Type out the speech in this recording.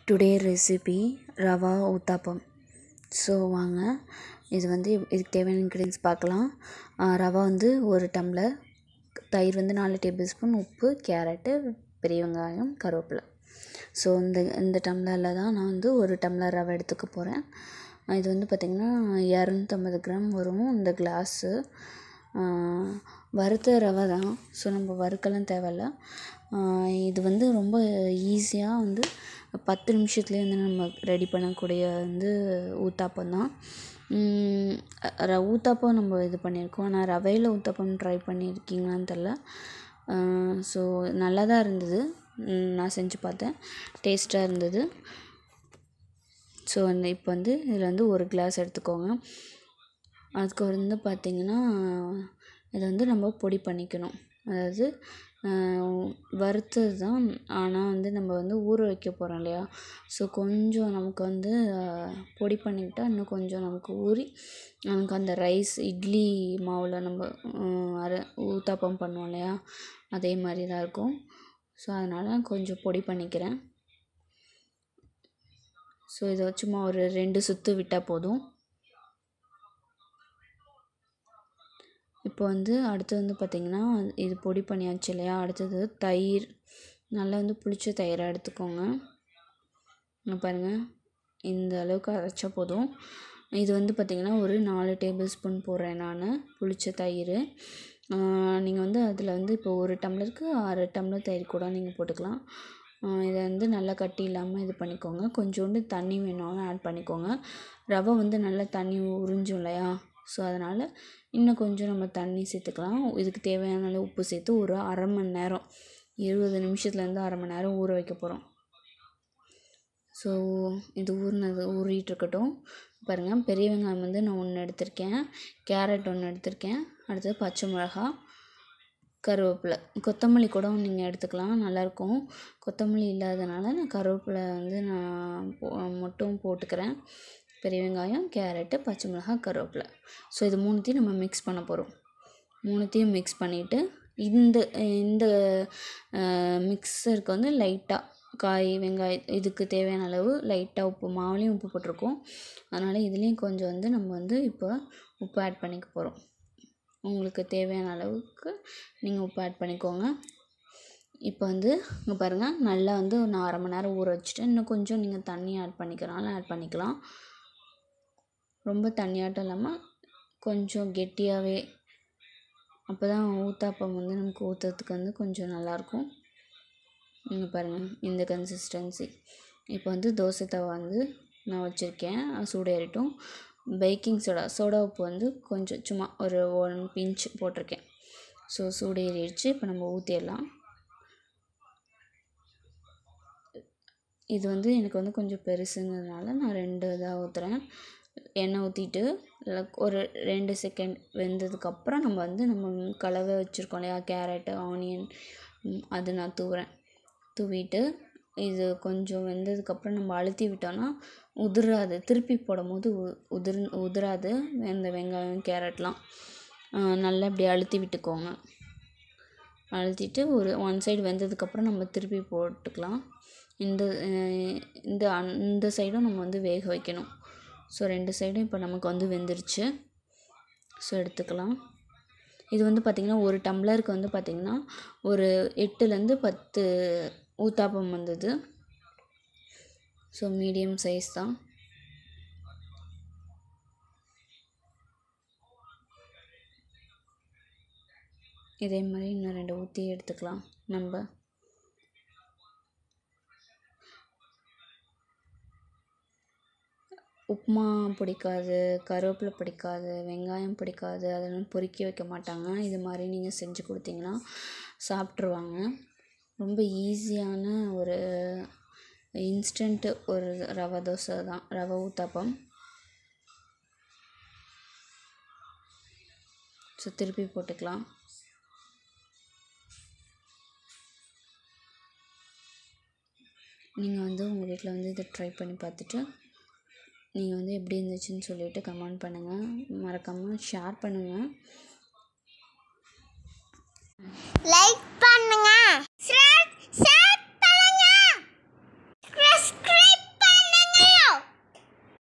today recipe rava uttapam so வாங்க இது வந்து இதுக்கு தேவையான இன்க்ரீடியன்ஸ் பார்க்கலாம் ரவா வந்து ஒரு டம்ளர் தயிர் வந்து நாலு டேபிள் ஸ்பூன் உப்பு கேரட்டு பெரிய வெங்காயம் கருவேப்பிலை ஸோ இந்த இந்த டம்ளரில் தான் நான் வந்து ஒரு டம்ளர் ரவை எடுத்துக்க போகிறேன் இது வந்து பார்த்திங்கன்னா இரநூத்தம்பது கிராம் வரும் இந்த கிளாஸு வறுத்த ரவை தான் ஸோ நம்ம வறுக்கலாம் தேவையில்ல இது வந்து ரொம்ப ஈஸியாக வந்து பத்து நிமிஷத்துலேயே வந்து நம்ம ரெடி பண்ணக்கூடிய வந்து ஊத்தாப்பம் தான் ர ஊத்தாப்பம் நம்ம இது பண்ணியிருக்கோம் ஆனால் ரவையில் ஊத்தாப்பம் ட்ரை பண்ணியிருக்கீங்களான்னு தெரில ஸோ நல்லா தான் இருந்தது நான் செஞ்சு பார்த்தேன் டேஸ்ட்டாக இருந்தது ஸோ அந்த இப்போ வந்து இதில் வந்து ஒரு கிளாஸ் எடுத்துக்கோங்க அதுக்கு வந்து பார்த்திங்கன்னா இதை வந்து நம்ம பொடி பண்ணிக்கணும் அதாவது வறுத்தது தான் ஆனால் வந்து நம்ம வந்து ஊற வைக்க போகிறோம் இல்லையா ஸோ கொஞ்சம் நமக்கு வந்து பொடி பண்ணிக்கிட்டால் இன்னும் கொஞ்சம் நமக்கு ஊறி நமக்கு அந்த ரைஸ் இட்லி மாவில் நம்ம அரை ஊத்தாப்பம் பண்ணுவோம் இல்லையா அதே மாதிரி தான் இருக்கும் ஸோ அதனால் கொஞ்சம் பொடி பண்ணிக்கிறேன் ஸோ இதை சும்மா ஒரு ரெண்டு சுற்று விட்டால் போதும் இப்போ வந்து அடுத்து வந்து பார்த்திங்கன்னா இது பொடி பண்ணியாச்சு இல்லையா அடுத்தது தயிர் நல்லா வந்து புளிச்ச தயிராக எடுத்துக்கோங்க பாருங்கள் இந்த அளவுக்கு அரைச்சா போதும் இது வந்து பார்த்திங்கன்னா ஒரு நாலு டேபிள் ஸ்பூன் போடுறேன் நான் புளிச்ச தயிர் நீங்கள் வந்து அதில் வந்து இப்போ ஒரு டம்ளருக்கு ஆறு டம்ளர் தயிர் கூட நீங்கள் போட்டுக்கலாம் இதை வந்து நல்லா கட்டி இல்லாமல் இது பண்ணிக்கோங்க கொஞ்சோண்டு தண்ணி வேணாலும் ஆட் பண்ணிக்கோங்க ரவை வந்து நல்லா தண்ணி உறிஞ்சும் இல்லையா ஸோ அதனால் இன்னும் கொஞ்சம் நம்ம தண்ணி சேர்த்துக்கலாம் இதுக்கு தேவையான அளவு உப்பு சேர்த்து ஒரு அரை மணி நேரம் இருபது நிமிஷத்துலேருந்து அரை மணி நேரம் ஊற வைக்க போகிறோம் ஸோ இது ஊறினது ஊறிட்டு இருக்கட்டும் பாருங்கள் பெரிய வெங்காயம் வந்து நான் ஒன்று எடுத்திருக்கேன் கேரட் ஒன்று எடுத்திருக்கேன் அடுத்தது பச்சை மிளகா கருவேப்பிலை கொத்தமல்லி கூட நீங்கள் எடுத்துக்கலாம் நல்லாயிருக்கும் கொத்தமல்லி இல்லாதனால நான் கருவேப்பிலை வந்து நான் மட்டும் போட்டுக்கிறேன் பெரிய வெங்காயம் கேரட்டு பச்சை மிளகாய் கருவேப்பிலை ஸோ இது மூணுத்தையும் நம்ம மிக்ஸ் பண்ண போகிறோம் மூணுத்தையும் மிக்ஸ் பண்ணிவிட்டு இந்த இந்த மிக்சருக்கு வந்து லைட்டாக காய் வெங்காயம் இதுக்கு தேவையான அளவு லைட்டாக உப்பு மாவுலேயும் உப்பு போட்டிருக்கோம் அதனால் இதுலேயும் கொஞ்சம் வந்து நம்ம வந்து இப்போ உப்பு ஆட் பண்ணிக்க போகிறோம் உங்களுக்கு தேவையான அளவுக்கு நீங்கள் உப்பு ஆட் பண்ணிக்கோங்க இப்போ வந்து இங்கே பாருங்கள் நல்லா வந்து நான் அரை மணி நேரம் ஊற வச்சுட்டு இன்னும் கொஞ்சம் நீங்கள் தண்ணி ஆட் பண்ணிக்கிறனால ஆட் பண்ணிக்கலாம் ரொம்ப தண்ணியாட்டம் இல்லாமல் கொஞ்சம் கெட்டியாகவே அப்போ தான் ஊத்தாப்பம் வந்து நமக்கு ஊற்றுறதுக்கு வந்து கொஞ்சம் நல்லாயிருக்கும் இங்கே பாருங்கள் இந்த கன்சிஸ்டன்சி இப்போ வந்து தோசை தவா வந்து நான் வச்சுருக்கேன் சூடேறிட்டும் பேக்கிங் சோடா சோடா உப்பு வந்து கொஞ்சம் சும்மா ஒரு ஒன் பிஞ்ச் போட்டிருக்கேன் ஸோ சூடேறிடுச்சு இப்போ நம்ம ஊற்றிடலாம் இது வந்து எனக்கு வந்து கொஞ்சம் பெருசுங்கிறதுனால நான் ரெண்டு இதாக ஊற்றுறேன் எண்ணெய் ஊற்றிட்டு ஒரு ரெண்டு செகண்ட் வெந்ததுக்கப்புறம் நம்ம வந்து நம்ம கலவை வச்சுருக்கோம் இல்லையா கேரட்டு ஆனியன் அது நான் தூவுறேன் தூவிட்டு இது கொஞ்சம் வெந்ததுக்கப்புறம் நம்ம அழுத்தி விட்டோன்னா உதிராது திருப்பி போடும் போது உதிர் உதிராது இந்த வெங்காயம் கேரட்லாம் நல்லா இப்படி அழுத்தி விட்டுக்கோங்க அழுத்திட்டு ஒரு ஒன் சைடு வெந்ததுக்கப்புறம் நம்ம திருப்பி போட்டுக்கலாம் இந்த இந்த இந்த சைடும் நம்ம வந்து வேக வைக்கணும் ஸோ ரெண்டு சைடும் இப்போ நமக்கு வந்து வெந்துருச்சு ஸோ எடுத்துக்கலாம் இது வந்து பார்த்திங்கன்னா ஒரு டம்ளருக்கு வந்து பார்த்திங்கன்னா ஒரு எட்டுலேருந்து பத்து ஊத்தாப்பம் வந்தது ஸோ மீடியம் சைஸ் தான் இதே மாதிரி இன்னும் ரெண்டு ஊற்றி எடுத்துக்கலாம் நம்ம உப்புமா பிடிக்காது கருவேப்பிலை பிடிக்காது வெங்காயம் பிடிக்காது அதெல்லாம் பொறுக்கி வைக்க மாட்டாங்க இது மாதிரி நீங்கள் செஞ்சு கொடுத்தீங்கன்னா சாப்பிட்ருவாங்க ரொம்ப ஈஸியான ஒரு இன்ஸ்டண்ட்டு ஒரு ரவை தோசை தான் ரவை ஊத்தாப்பம் ஸோ திருப்பி போட்டுக்கலாம் நீங்கள் வந்து உங்கள் வீட்டில் வந்து இதை ட்ரை பண்ணி பார்த்துட்டு நீங்கள் வந்து எப்படி இருந்துச்சுன்னு சொல்லிவிட்டு கமெண்ட் பண்ணுங்கள் மறக்காமல் ஷேர் பண்ணுங்கள்